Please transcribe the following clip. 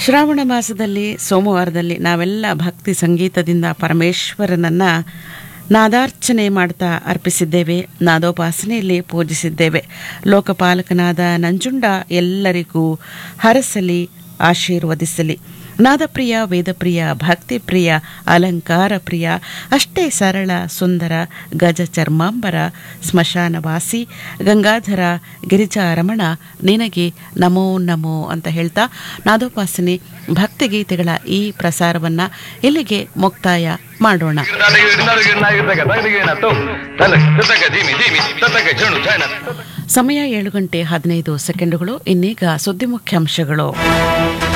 ಶ್ರಾವಣ ಮಾಸದಲ್ಲಿ ಸೋಮವಾರದಲ್ಲಿ ನಾವೆಲ್ಲ ಭಕ್ತಿ ಸಂಗೀತದಿಂದ ಪರಮೇಶ್ವರನನ್ನ ನಾದಾರ್ಚನೆ ಮಾಡ್ತಾ ಅರ್ಪಿಸಿದ್ದೇವೆ ನಾದೋಪಾಸನೆಯಲ್ಲಿ ಪೂಜಿಸಿದ್ದೇವೆ ಲೋಕಪಾಲಕನಾದ ನಂಜುಂಡ ಎಲ್ಲರಿಗೂ ಹರಸಲಿ ಆಶೀರ್ವದಿಸಲಿ ನಾದಪ್ರಿಯ ವೇದಪ್ರಿಯ ಭಕ್ತಿಪ್ರಿಯ ಅಲಂಕಾರ ಪ್ರಿಯ ಅಷ್ಟೇ ಸರಳ ಸುಂದರ ಗಜ ಚರ್ಮಾಂಬರ ಸ್ಮಶಾನವಾಸಿ ಗಂಗಾಧರ ಗಿರಿಜಾರಮಣ ನಿನಗೆ ನಮೋ ನಮೋ ಅಂತ ಹೇಳ್ತಾ ನಾದೋಪಾಸನೆ ಭಕ್ತಿಗೀತೆಗಳ ಈ ಪ್ರಸಾರವನ್ನ ಇಲ್ಲಿಗೆ ಮುಕ್ತಾಯ ಮಾಡೋಣ ಸಮಯ ಏಳು ಗಂಟೆ ಹದಿನೈದು ಸೆಕೆಂಡುಗಳು ಇನ್ನೀಗ ಸುದ್ದಿ ಮುಖ್ಯಾಂಶಗಳು